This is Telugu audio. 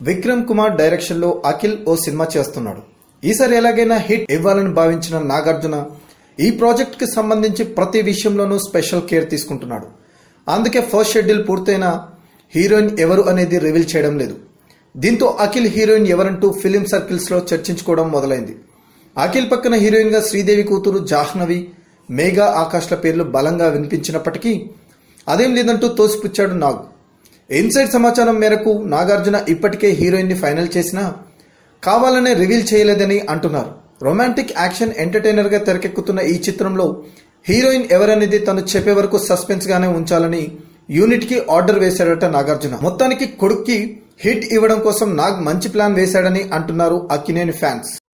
విక్రమ్ కుమార్ డైరెక్షన్ లో అఖిల్ ఓ సినిమా చేస్తున్నాడు ఈసారి ఎలాగైనా హిట్ ఇవ్వాలని భావించిన నాగార్జున ఈ ప్రాజెక్ట్ కి సంబంధించి ప్రతి విషయంలోనూ స్పెషల్ కేర్ తీసుకుంటున్నాడు అందుకే ఫస్ట్ షెడ్యూల్ పూర్తయిన హీరోయిన్ ఎవరు అనేది రివీల్ చేయడం లేదు దీంతో అఖిల్ హీరోయిన్ ఎవరంటూ ఫిలిం సర్కిల్స్ లో చర్చించుకోవడం మొదలైంది అఖిల్ పక్కన హీరోయిన్ గా శ్రీదేవి కూతురు జాహ్నవి మేఘా ఆకాష్ల పేర్లు బలంగా వినిపించినప్పటికీ అదేం లేదంటూ తోసిపుచ్చాడు నాగ్ ఇన్సైడ్ సమాచారం మేరకు నాగార్జున ఇప్పటికే హీరోయిన్ ని ఫైనల్ చేసినా కావాలనే రివీల్ చేయలేదని అంటున్నారు రొమాంటిక్ యాక్షన్ ఎంటర్టైనర్ గా తెరకెక్కుతున్న ఈ చిత్రంలో హీరోయిన్ ఎవరనేది తను చెప్పే వరకు సస్పెన్స్ గానే ఉంచాలని యూనిట్ కి ఆర్డర్ వేశాడట నాగార్జున మొత్తానికి కొడుక్కి హిట్ ఇవ్వడం కోసం నాగ్ మంచి ప్లాన్ వేశాడని అంటున్నారు అక్కినేని ఫ్యాన్స్